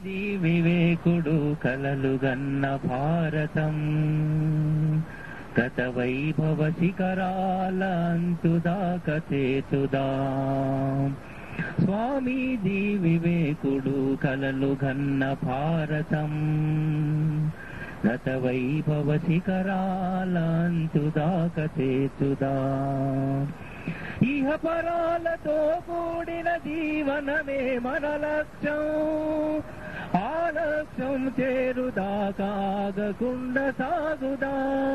స్వామీజీ వివేకుడు కలలుగన్న భారతం గత వైభవ శిఖరాల అంతుదాక చేతుదా స్వామీజీ వివేకుడు కలలుగన్న భారతం గత వైభవ శిఖరాల అంతుదాక చేతుదా ఇహ పరాలతో కూడిన జీవనమే మన లక్ష్యం ఆ లక్ష్యం చేరుదాకాగకుండ సాగుదా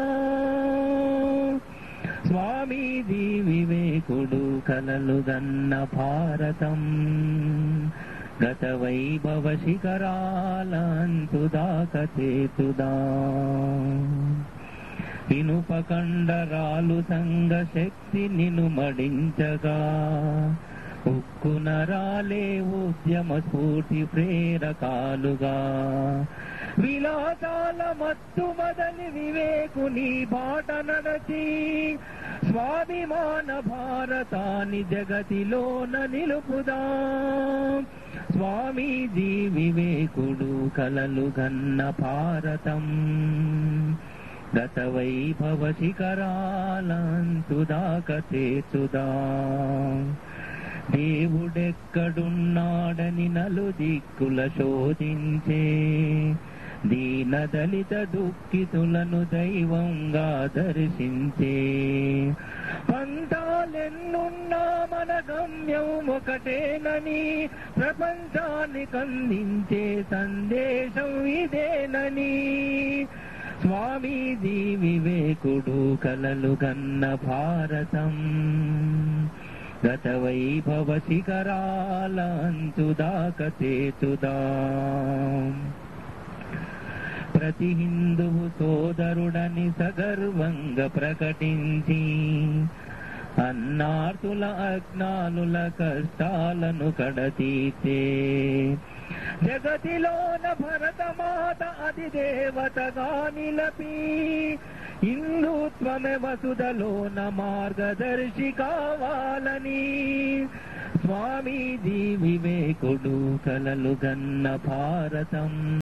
స్వామీజీ వివేకుడు కలలుగన్న భారతం గత వైభవ శిఖరాలంతుదాక చేతుదా ఇనుప కండరాలు సంగ శక్తి నిను మడించగా ఉక్కు నరాలే ఉద్యమ స్ఫూర్తి ప్రేరకాలుగా విలాసాల మత్తు మదని వివేకుని బాట నడచి స్వాభిమాన భారతాన్ని జగతిలోన నిలుపుదా స్వామీజీ వివేకుడు కలలు గన్న భారతం గత వైభవ శిఖరాలంతుదాక చేతుదా దేవుడెక్కడున్నాడని నలు దిక్కుల శోధించే దీన దళిత దుఃఖితులను దైవంగా దర్శించే పంతాలెన్నున్నా మన గమ్యం ఒకటేనని ప్రపంచానికి అందించే సందేశం ఇదేనని స్వామీజీ వివేకుడు కలలు గన్న భారతం గత వైభవ శిఖరాల అంతుదాక చేతుదా ప్రతి హిందువు సోదరుడని సగర్వంగా ప్రకటించి అన్నార్తుల అజ్ఞానుల కష్టాలను కడతీతే జగతిలోన భరతమాత అది దేవతగా నిలపి హిందుత్వమే వసుదలోన మార్గదర్శి కావాలని స్వామీజీ వివేకుడు కలలు గన్న భారతం